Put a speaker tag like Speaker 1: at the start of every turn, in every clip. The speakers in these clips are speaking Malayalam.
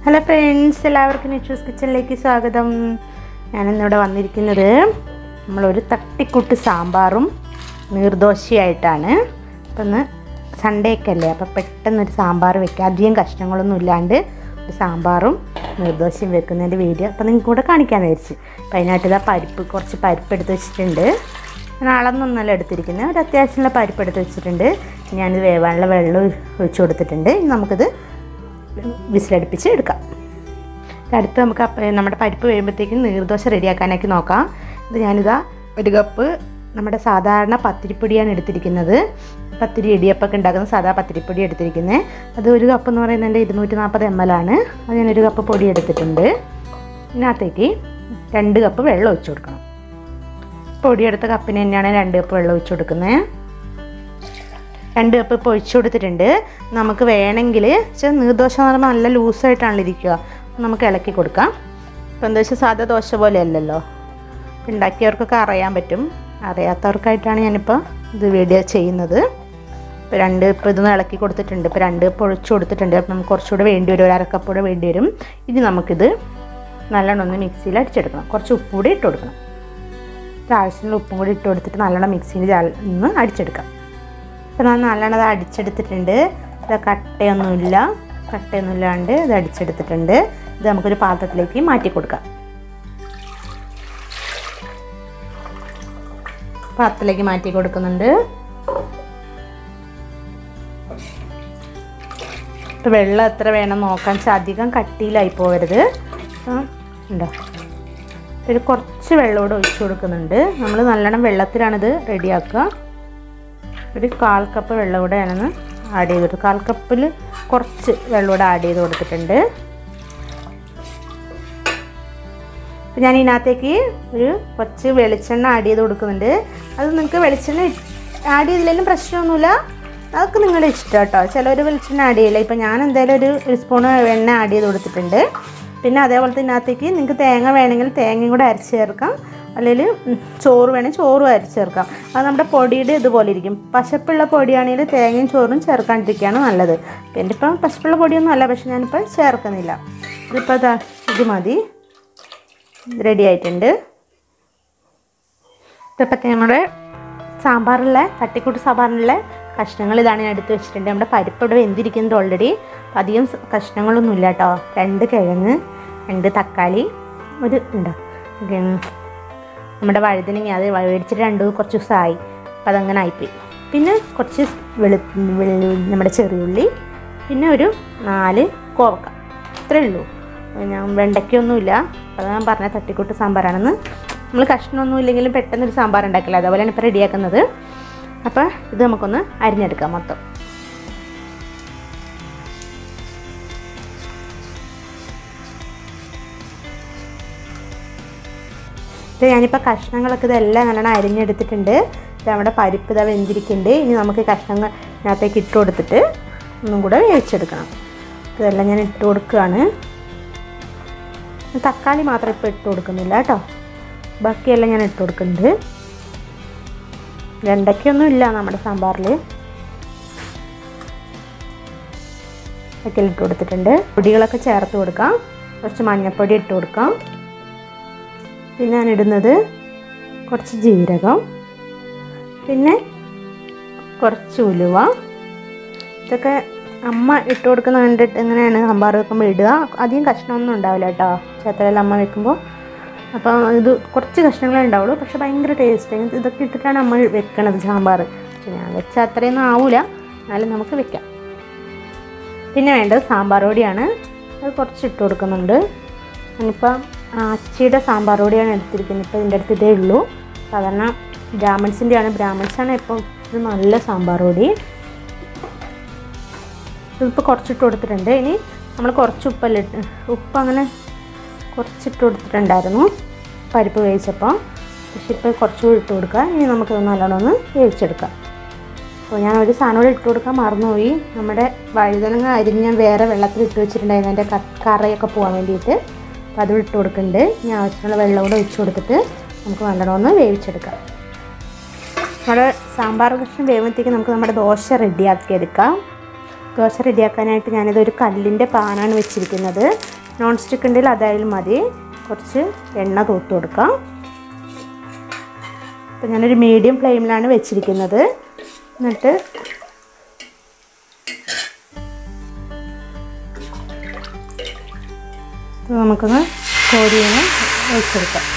Speaker 1: ഹലോ ഫ്രണ്ട്സ് എല്ലാവർക്കും നെച്ചൂസ് കിച്ചണിലേക്ക് സ്വാഗതം ഞാനിന്നിവിടെ വന്നിരിക്കുന്നത് നമ്മളൊരു തട്ടിക്കൂട്ട് സാമ്പാറും നീർദോശയായിട്ടാണ് അപ്പം ഇന്ന് സൺഡേ ഒക്കെ അല്ലേ അപ്പോൾ പെട്ടെന്നൊരു സാമ്പാർ വെക്കുക അധികം കഷ്ണങ്ങളൊന്നും ഇല്ലാണ്ട് ഒരു സാമ്പാറും നീർദോശയും വെക്കുന്നതിൻ്റെ വീഡിയോ അപ്പം നിങ്ങൾക്ക് കൂടെ കാണിക്കാമെന്ന് വിചാരിച്ച് അപ്പം അതിനായിട്ട് ഇതാ പരിപ്പ് കുറച്ച് പരിപ്പ് എടുത്ത് വെച്ചിട്ടുണ്ട് ഞാൻ അളന്നൊന്നല്ല എടുത്തിരിക്കുന്നത് ഒരു അത്യാവശ്യമുള്ള പരിപ്പ് എടുത്ത് വെച്ചിട്ടുണ്ട് ഞാനിത് വേവാനുള്ള വെള്ളം ഒഴിച്ചു കൊടുത്തിട്ടുണ്ട് ഇനി നമുക്കിത് വിസിലടുപ്പിച്ച് എടുക്കാം അടുത്ത് നമുക്ക് അപ്പ- നമ്മുടെ പരിപ്പ് വരുമ്പോഴത്തേക്കും നീർദോശ റെഡിയാക്കാനാക്കി നോക്കാം ഇത് ഞാനിതാ ഒരു കപ്പ് നമ്മുടെ സാധാരണ പത്തിരിപ്പൊടിയാണ് എടുത്തിരിക്കുന്നത് പത്തിരി ഇടിയപ്പൊക്കെ ഉണ്ടാക്കുന്ന സാധാ പത്തിരിപ്പൊടി എടുത്തിരിക്കുന്നത് അത് ഒരു കപ്പ് എന്ന് പറയുന്നത് എൻ്റെ ഇരുന്നൂറ്റി നാൽപ്പത് എം എൽ ആണ് അത് ഞാനൊരു കപ്പ് പൊടി എടുത്തിട്ടുണ്ട് ഇതിനകത്തേക്ക് രണ്ട് കപ്പ് വെള്ളം ഒഴിച്ചു കൊടുക്കണം പൊടിയെടുത്ത കപ്പിന് തന്നെയാണ് രണ്ട് കപ്പ് വെള്ളം ഒഴിച്ചു കൊടുക്കുന്നത് രണ്ട് കപ്പ് ഇപ്പോൾ ഒഴിച്ചു കൊടുത്തിട്ടുണ്ട് നമുക്ക് വേണമെങ്കിൽ വെച്ചാൽ നീർദോശ എന്ന് പറയുമ്പോൾ നല്ല ലൂസായിട്ടാണല്ലോ ഇരിക്കുക നമുക്ക് ഇളക്കി കൊടുക്കാം ഇപ്പം എന്താ വെച്ചാൽ സാധാ ദോശ പോലെ അല്ലല്ലോ ഉണ്ടാക്കിയവർക്കൊക്കെ അറിയാൻ പറ്റും അറിയാത്തവർക്കായിട്ടാണ് ഞാനിപ്പോൾ ഇത് വീഡിയോ ചെയ്യുന്നത് ഇപ്പോൾ രണ്ട് ഇപ്പോൾ ഇതൊന്ന് ഇളക്കി കൊടുത്തിട്ടുണ്ട് ഇപ്പോൾ രണ്ട് ഇപ്പോൾ ഒഴിച്ചു കൊടുത്തിട്ടുണ്ട് അപ്പം നമുക്ക് കുറച്ചുകൂടെ വേണ്ടി വരും ഒരു അരക്കപ്പൂടെ വേണ്ടി വരും ഇനി നമുക്കിത് നല്ലോണം ഒന്ന് മിക്സിയിൽ അടിച്ചെടുക്കണം കുറച്ച് ഉപ്പ് കൂടി ഇട്ട് കൊടുക്കണം ആവശ്യമുള്ള ഉപ്പും കൂടി ഇട്ട് കൊടുത്തിട്ട് നല്ലോണം മിക്സിയിൽ ഒന്ന് അടിച്ചെടുക്കാം ഇപ്പം ഞാൻ നല്ലോണം അത് അടിച്ചെടുത്തിട്ടുണ്ട് ഇത് കട്ടയൊന്നുമില്ല കട്ടയൊന്നുമില്ലാണ്ട് ഇത് അടിച്ചെടുത്തിട്ടുണ്ട് ഇത് നമുക്കൊരു പാത്രത്തിലേക്ക് മാറ്റി കൊടുക്കാം പാത്രത്തിലേക്ക് മാറ്റി കൊടുക്കുന്നുണ്ട് ഇപ്പം വെള്ളം എത്ര വേണം നോക്കാൻ വെച്ചാൽ അധികം കട്ടിയിലായി പോകരുത് അപ്പം ഉണ്ടോ ഒരു കുറച്ച് വെള്ളം കൂടെ ഒഴിച്ചു കൊടുക്കുന്നുണ്ട് നമ്മൾ നല്ലോണം വെള്ളത്തിലാണിത് റെഡിയാക്കുക ഒരു കാൽ കപ്പ് വെള്ളം കൂടെ ഞാനൊന്ന് ആഡ് ചെയ്ത് കൊടുത്തു കാൽ കപ്പിൽ കുറച്ച് വെള്ളം കൂടെ ആഡ് ചെയ്ത് കൊടുത്തിട്ടുണ്ട് അപ്പം ഞാൻ ഇതിനകത്തേക്ക് ഒരു കുറച്ച് വെളിച്ചെണ്ണ ആഡ് ചെയ്ത് കൊടുക്കുന്നുണ്ട് അത് നിങ്ങൾക്ക് വെളിച്ചെണ്ണ ആഡ് ചെയ്തില്ലെങ്കിലും പ്രശ്നമൊന്നുമില്ല അതൊക്കെ നിങ്ങളുടെ ഇഷ്ടം കേട്ടോ ചിലർ വെളിച്ചെണ്ണ ആഡ് ചെയ്യില്ല ഇപ്പം ഞാൻ എന്തായാലും ഒരു ഒരു സ്പൂൺ എണ്ണ ആഡ് ചെയ്ത് കൊടുത്തിട്ടുണ്ട് പിന്നെ അതേപോലെ തന്നെ ഇതിനകത്തേക്ക് നിങ്ങൾക്ക് തേങ്ങ വേണമെങ്കിൽ തേങ്ങയും കൂടെ അരച്ച് ചേർക്കാം അല്ലെങ്കിൽ ചോറ് വേണമെങ്കിൽ ചോറും അരച്ച് ചേർക്കാം അത് നമ്മുടെ പൊടിയുടെ ഇതുപോലെ ഇരിക്കും പശപ്പുള്ള പൊടിയാണെങ്കിൽ തേങ്ങയും ചോറും ചേർക്കാണ്ടിരിക്കുകയാണ് നല്ലത് എൻ്റെ ഇപ്പം പശപ്പുള്ള പൊടിയൊന്നും അല്ല പക്ഷെ ഞാനിപ്പോൾ ചേർക്കുന്നില്ല ഇതിപ്പോൾ ഇതാ ഇത് മതി റെഡി ആയിട്ടുണ്ട് ഇതിപ്പോൾ നമ്മുടെ സാമ്പാറിലെ തട്ടിക്കൂട്ട് സാമ്പാറിനുള്ള കഷ്ണങ്ങൾ ഇതാണ് ഞാൻ എടുത്ത് വെച്ചിട്ടുണ്ട് നമ്മുടെ പരിപ്പ് ഇവിടെ വെന്തിരിക്കുന്നുണ്ട് ഓൾറെഡി അപ്പം അധികം സ- കഷ്ണങ്ങളൊന്നും ഇല്ല കേട്ടോ രണ്ട് കിഴങ്ങ് രണ്ട് തക്കാളി ഒരു ഉണ്ടോ ഉം, നമ്മുടെ വഴുതനങ്ങ അത് മേടിച്ചിട്ട് രണ്ട് കുറച്ച് ദിവസമായി അപ്പം അതങ്ങനെ ആയിപ്പോയി പിന്നെ കുറച്ച് വെളു വെള്ളു നമ്മുടെ ചെറിയുള്ളി പിന്നെ ഒരു നാല് കോവക്ക ഇത്രയേ ഉള്ളൂ ഞാൻ വെണ്ടയ്ക്കൊന്നുമില്ല അത് ഞാൻ പറഞ്ഞ തട്ടിക്കൂട്ട് സാമ്പാറാണെന്ന് നമ്മൾ കഷ്ണമൊന്നും ഇല്ലെങ്കിലും പെട്ടെന്ന് ഒരു സാമ്പാർ ഉണ്ടാക്കില്ല അതുപോലെയാണ് ഇപ്പോൾ റെഡിയാക്കുന്നത് അപ്പോൾ ഇത് നമുക്കൊന്ന് അരിഞ്ഞെടുക്കാം മൊത്തം ഇത് ഞാനിപ്പോൾ കഷ്ണങ്ങളൊക്കെ ഇതെല്ലാം നല്ലോണം അരിഞ്ഞെടുത്തിട്ടുണ്ട് ഇത് നമ്മുടെ പരിപ്പ് ഇതാ വെന്തിരിക്കുന്നുണ്ട് ഇനി നമുക്ക് കഷ്ണങ്ങൾ ഇതിനകത്തേക്ക് ഇട്ട് കൊടുത്തിട്ട് ഒന്നും കൂടെ വേവിച്ചെടുക്കണം ഇതെല്ലാം ഞാൻ ഇട്ട് കൊടുക്കുകയാണ് തക്കാളി മാത്രം ഇപ്പോൾ ഇട്ട് കൊടുക്കുന്നില്ല കേട്ടോ ബാക്കിയെല്ലാം ഞാൻ ഇട്ട് കൊടുക്കുന്നുണ്ട് വെണ്ടയ്ക്കൊന്നും ഇല്ല നമ്മുടെ സാമ്പാറിൽ ഒക്കെ ഇട്ട് കൊടുത്തിട്ടുണ്ട് പൊടികളൊക്കെ ചേർത്ത് കൊടുക്കാം കുറച്ച് മഞ്ഞൾപ്പൊടി ഇട്ട് കൊടുക്കാം പിന്നെ ഞാൻ ഇടുന്നത് കുറച്ച് ജീരകം പിന്നെ കുറച്ച് ഉലുവ ഇതൊക്കെ അമ്മ ഇട്ട് കൊടുക്കുന്ന കണ്ടിട്ട് എങ്ങനെയാണ് സാമ്പാർ വെക്കുമ്പോൾ ഇടുക അധികം കഷ്ണമൊന്നും ഉണ്ടാവില്ല കേട്ടോ ചേത്തലയിൽ അമ്മ വെക്കുമ്പോൾ അപ്പം ഇത് കുറച്ച് കഷ്ണങ്ങളേ ഉണ്ടാവുള്ളൂ പക്ഷെ ഭയങ്കര ടേസ്റ്റ് ഇതൊക്കെ ഇട്ടിട്ടാണ് അമ്മ വെക്കണത് സാമ്പാർ പക്ഷെ ഞാൻ വെച്ചാൽ അത്രയൊന്നും ആവില്ല എന്നാലും നമുക്ക് വെക്കാം പിന്നെ വേണ്ടത് സാമ്പാർ പൊടിയാണ് അത് കുറച്ച് ഇട്ട് കൊടുക്കുന്നുണ്ട് ഞാനിപ്പം അച്ചിയുടെ സാമ്പാർ പൊടിയാണ് എടുത്തിരിക്കുന്നത് ഇപ്പോൾ ഇതിൻ്റെ അടുത്ത് ഇതേ ഉള്ളൂ സാധാരണ ബ്രാഹ്മിൺസിൻ്റെ ആണ് ബ്രാഹ്മിൺസാണ് ഇപ്പം ഇത് നല്ല സാമ്പാർ പൊടി ഇതിപ്പോൾ കുറച്ചിട്ട് കൊടുത്തിട്ടുണ്ട് ഇനി നമ്മൾ കുറച്ച് ഉപ്പല്ല ഇട്ട് ഉപ്പ് അങ്ങനെ കുറച്ചിട്ട് കൊടുത്തിട്ടുണ്ടായിരുന്നു പരിപ്പ് വേവിച്ചപ്പോൾ പക്ഷെ ഇപ്പോൾ കുറച്ചുകൂടി ഇട്ട് കൊടുക്കുക ഇനി നമുക്ക് നല്ലോണം ഒന്ന് വേവിച്ചെടുക്കാം അപ്പോൾ ഞാൻ ഒരു സാധനം കൂടെ ഇട്ട് കൊടുക്കാൻ മറന്നുപോയി നമ്മുടെ വഴുതനങ്ങ അരിഞ്ഞ് ഞാൻ വേറെ വെള്ളത്തിൽ ഇട്ട് വെച്ചിട്ടുണ്ടായിരുന്നു അതിൻ്റെ ക- കറയൊക്കെ പോകാൻ വേണ്ടിയിട്ട് അപ്പോൾ അത് ഇട്ട് കൊടുക്കുന്നുണ്ട് ഇനി ആവശ്യമുള്ള വെള്ളം കൂടെ ഒഴിച്ച് കൊടുത്തിട്ട് നമുക്ക് നല്ലോണം ഒന്ന് വേവിച്ചെടുക്കാം നമ്മുടെ സാമ്പാർ കഷ്ണം വേവുമ്പോഴത്തേക്ക് നമുക്ക് നമ്മുടെ ദോശ റെഡിയാക്കി എടുക്കാം ദോശ റെഡിയാക്കാനായിട്ട് ഞാനിത് ഒരു കല്ലിൻ്റെ പാനാണ് വെച്ചിരിക്കുന്നത് നോൺ സ്റ്റിക്ക് ഉണ്ടെങ്കിൽ അതായാലും മതി കുറച്ച് എണ്ണ തൂത്ത് കൊടുക്കാം അപ്പം ഞാനൊരു മീഡിയം ഫ്ലെയിമിലാണ് വെച്ചിരിക്കുന്നത് എന്നിട്ട് ഇത് നമുക്കൊന്ന് കോരിയൊന്ന് ഒഴിച്ചെടുക്കാം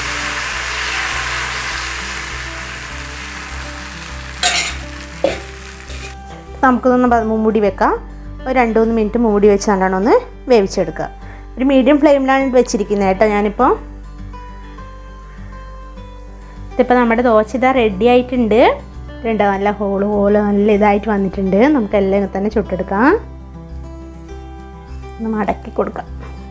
Speaker 1: നമുക്കിതൊന്ന് ബ- മൂടി വെക്കാം ഒരു രണ്ട് മൂന്ന് മിനിറ്റ് മൂടി വെച്ച് നല്ലോണം ഒന്ന് വേവിച്ചെടുക്കുക ഒരു മീഡിയം ഫ്ലെയിമിലാണ് ഇത് വെച്ചിരിക്കുന്നത് കേട്ടോ ഞാനിപ്പോൾ ഇതിപ്പോൾ നമ്മുടെ ദോശ ഇതാ റെഡി ആയിട്ടുണ്ട് രണ്ട് നല്ല ഹോള് ഹോള് നല്ല ഇതായിട്ട് വന്നിട്ടുണ്ട് നമുക്ക് എല്ലാം ഇങ്ങനെ തന്നെ ചുട്ടെടുക്കാം ഒന്ന് മടക്കി കൊടുക്കാം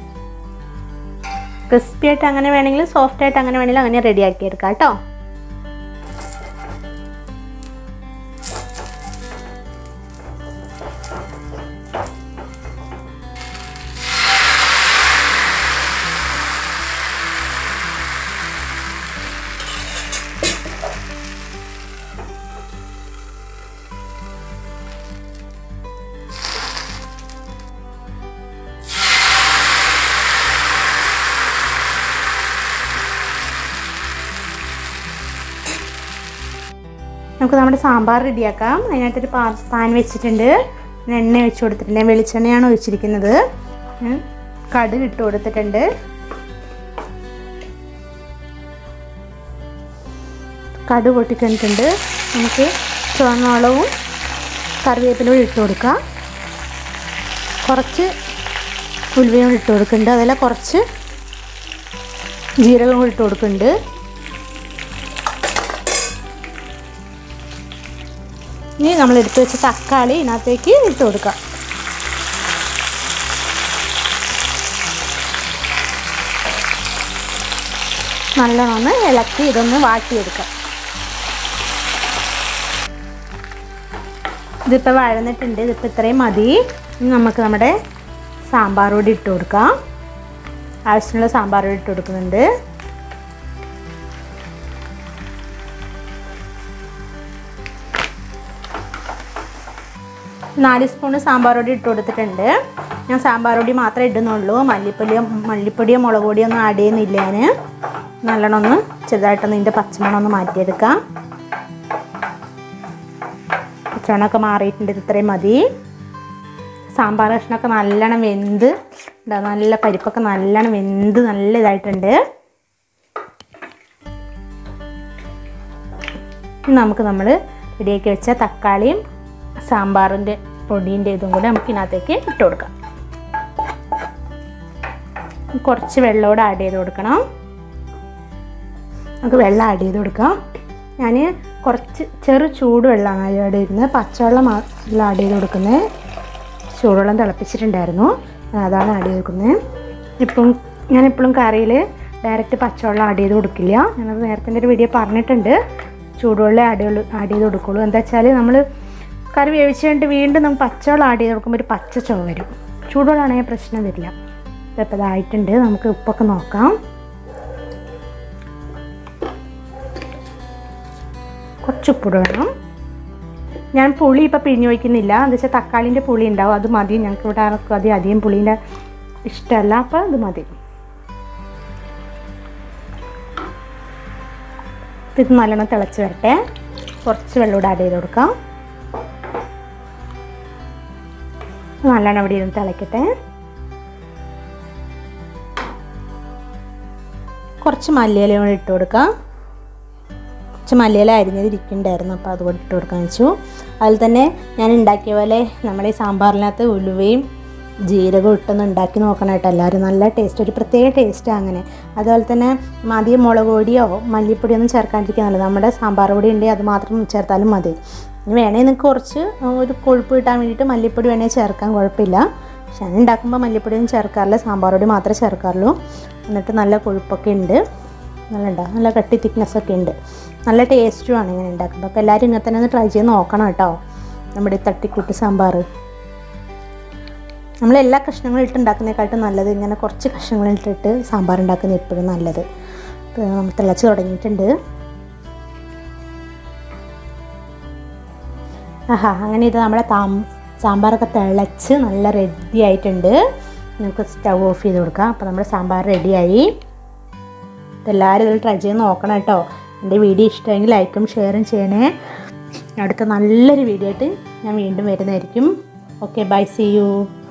Speaker 1: ക്രിസ്പി ആയിട്ട് അങ്ങനെ വേണമെങ്കിൽ സോഫ്റ്റ് ആയിട്ട് അങ്ങനെ വേണമെങ്കിൽ അങ്ങനെ റെഡിയാക്കി എടുക്കാം കേട്ടോ നമുക്ക് നമ്മുടെ സാമ്പാർ റെഡിയാക്കാം അതിനായിട്ടൊരു പാ പാൻ വെച്ചിട്ടുണ്ട് ഞാൻ എണ്ണ ഒഴിച്ച് കൊടുത്തിട്ടുണ്ട് ഞാൻ വെളിച്ചെണ്ണയാണ് ഒഴിച്ചിരിക്കുന്നത് ഞാൻ കടുക് ഇട്ട് കൊടുത്തിട്ടുണ്ട് കടുക് പൊട്ടിക്കണ്ടിട്ടുണ്ട് നമുക്ക് ചുവന്നോളവും കറിവേപ്പിലും ഇട്ട് കൊടുക്കാം കുറച്ച് ഉലുവയും ഇട്ട് കൊടുക്കുന്നുണ്ട് അതിൽ കുറച്ച് ജീരകവും ഇട്ട് കൊടുക്കുന്നുണ്ട് ഇനി നമ്മൾ എടുത്ത് വെച്ച തക്കാളി ഇതിനകത്തേക്ക് ഇട്ട് കൊടുക്കാം നല്ലോണം ഇളക്കി ഇതൊന്ന് വാട്ടിയെടുക്കാം ഇതിപ്പോൾ വഴന്നിട്ടുണ്ട് ഇതിപ്പോൾ ഇത്രയും മതി ഇനി നമുക്ക് നമ്മുടെ സാമ്പാർ പൊടി ഇട്ട് കൊടുക്കാം ആവശ്യമുള്ള സാമ്പാർ പൊടി ഇട്ട് കൊടുക്കുന്നുണ്ട് നാല് സ്പൂണ് സാമ്പാർ പൊടി ഇട്ട് കൊടുത്തിട്ടുണ്ട് ഞാൻ സാമ്പാർ പൊടി മാത്രമേ ഇടുന്നുള്ളൂ മല്ലിപ്പൊടിയോ മല്ലിപ്പൊടിയോ മുളക് പൊടിയോ ഒന്നും ആഡ് ചെയ്യുന്നില്ല ഞാൻ നല്ലോണം ഒന്ന് ചെറുതായിട്ടൊന്ന് ഇതിൻ്റെ പച്ചമണം ഒന്ന് മാറ്റിയെടുക്കാം പച്ചമണമൊക്കെ മാറിയിട്ടുണ്ട് ഇത് ഇത്രയും മതി സാമ്പാർ കഷ്ണമൊക്കെ നല്ലോണം വെന്ത് ഇതാ നല്ല പരിപ്പൊക്കെ നല്ലോണം വെന്ത് നല്ല ഇതായിട്ടുണ്ട് ഇനി നമുക്ക് നമ്മൾ റെഡിയാക്കി വെച്ച തക്കാളിയും സാമ്പാറിൻ്റെ പൊടീൻ്റെ ഇതും കൂടെ നമുക്ക് ഇതിനകത്തേക്ക് ഇട്ട് കൊടുക്കാം കുറച്ച് വെള്ളമോടെ ആഡ് ചെയ്ത് കൊടുക്കണം നമുക്ക് വെള്ളം ആഡ് ചെയ്ത് കൊടുക്കാം ഞാൻ കുറച്ച് ചെറു ചൂട് വെള്ളമാണ് ആഡ് ചെയ്യുന്നത് പച്ചവെള്ളം വെള്ളം ആഡ് ചെയ്ത് കൊടുക്കുന്നത് ചൂടുവെള്ളം തിളപ്പിച്ചിട്ടുണ്ടായിരുന്നു അതാണ് ആഡ് ചെയ്ത് കൊടുക്കുന്നത് ഇപ്പം ഞാനെപ്പോഴും കറിയിൽ ഡയറക്റ്റ് പച്ചവെള്ളം ആഡ് ചെയ്ത് കൊടുക്കില്ല ഞാനത് നേരത്തെ ഒരു വീഡിയോ പറഞ്ഞിട്ടുണ്ട് ചൂടുവെള്ളം ആഡ് ആഡ് ചെയ്ത് കൊടുക്കുള്ളൂ എന്താ വെച്ചാൽ നമ്മൾ കറി വേവിച്ച് കഴിഞ്ഞിട്ട് വീണ്ടും നമുക്ക് പച്ചവെള്ളം ആഡ് ചെയ്ത് കൊടുക്കുമ്പോൾ ഒരു പച്ച ചുവ വരും ചൂടുവെള്ളമാണെങ്കിൽ പ്രശ്നം വരില്ല ഇതിപ്പോൾ ഇതായിട്ടുണ്ട് നമുക്ക് ഉപ്പൊക്കെ നോക്കാം കുറച്ച് ഉപ്പിട് വേണം ഞാൻ പുളി ഇപ്പം പിഴിഞ്ഞ് വയ്ക്കുന്നില്ല എന്താ വെച്ചാൽ തക്കാളിൻ്റെ പുളി ഉണ്ടാവും അത് മതി ഞങ്ങൾക്ക് ഇവിടെ ആർക്കും അധികം അധികം പുളീൻ്റെ ഇഷ്ടമല്ല അപ്പോൾ അത് മതി ഇത് നല്ലോണം തിളച്ച് വരട്ടെ കുറച്ച് വെള്ളം കൂടെ ആഡ് ചെയ്ത് കൊടുക്കാം നല്ലോണം ഇവിടെ ഇരുന്ന് തിളയ്ക്കട്ടെ കുറച്ച് മല്ലിയില കൂടെ ഇട്ട് കൊടുക്കാം കുറച്ച് മല്ലിയില അരിഞ്ഞത് ഇരിക്കുന്നുണ്ടായിരുന്നു അപ്പോൾ അതുകൂടെ ഇട്ട് കൊടുക്കാൻ വെച്ചു അതിൽ തന്നെ ഞാൻ ഉണ്ടാക്കിയ പോലെ നമ്മുടെ ഈ സാമ്പാറിനകത്ത് ഉലുവയും ജീരകവും ഇട്ടൊന്ന് ഉണ്ടാക്കി നോക്കണം കേട്ടോ എല്ലാവരും നല്ല ടേസ്റ്റ് ഒരു പ്രത്യേക ടേസ്റ്റാണ് അങ്ങനെ അതുപോലെ തന്നെ അധികം മുളക് പൊടിയോ മല്ലിപ്പൊടിയോ ഒന്നും ചേർക്കാണ്ടിരിക്കുക നല്ലത് നമ്മുടെ സാമ്പാർ പൊടി ഉണ്ടെങ്കിൽ അത് മാത്രം ചേർത്താലും മതി ഇനി വേണമെങ്കിൽ നിങ്ങൾക്ക് കുറച്ച് ഒരു കൊഴുപ്പ് കിട്ടാൻ വേണ്ടിയിട്ട് മല്ലിപ്പൊടി വേണമെങ്കിൽ ചേർക്കാൻ കുഴപ്പമില്ല പക്ഷെ ഞാൻ ഉണ്ടാക്കുമ്പോൾ മല്ലിപ്പൊടിയൊന്നും ചേർക്കാറില്ല സാമ്പാർ പൊടി മാത്രമേ ചേർക്കാറുള്ളൂ എന്നിട്ട് നല്ല കൊഴുപ്പൊക്കെ ഉണ്ട് നല്ല ഉണ്ടാകും നല്ല കട്ടി തിക്നെസ് ഒക്കെ ഉണ്ട് നല്ല ടേസ്റ്റുമാണ് ഇങ്ങനെ ഉണ്ടാക്കുമ്പോൾ അപ്പോൾ എല്ലാവരും ഇങ്ങനെ തന്നെ ഒന്ന് ട്രൈ ചെയ്ത് നോക്കണം കേട്ടോ നമ്മുടെ ഈ തട്ടിക്കൂട്ട് സാമ്പാർ നമ്മൾ എല്ലാ കഷ്ണങ്ങളും ഇട്ട് ഉണ്ടാക്കുന്നതിനെക്കാട്ടും നല്ലത് ഇങ്ങനെ കുറച്ച് കഷ്ണങ്ങൾ ഇട്ടിട്ട് സാമ്പാർ ഉണ്ടാക്കുന്നത് എപ്പോഴും നല്ലത് ഇപ്പോൾ നമ്മൾ തിളച്ച് തുടങ്ങിയിട്ടുണ്ട് ആഹാ അങ്ങനെ ഇത് നമ്മുടെ താം സാമ്പാറൊക്കെ തിളച്ച് നല്ല റെഡി ആയിട്ടുണ്ട് നമുക്ക് സ്റ്റവ് ഓഫ് ചെയ്ത് കൊടുക്കാം അപ്പോൾ നമ്മുടെ സാമ്പാർ റെഡിയായി എല്ലാവരും ഇതിൽ ട്രൈ ചെയ്ത് നോക്കണം കേട്ടോ എൻ്റെ വീഡിയോ ഇഷ്ടമെങ്കിൽ ലൈക്കും ഷെയറും ചെയ്യണേ അടുത്ത നല്ലൊരു വീഡിയോ ആയിട്ട് ഞാൻ വീണ്ടും വരുന്നതായിരിക്കും ഓക്കെ ബൈ സി യു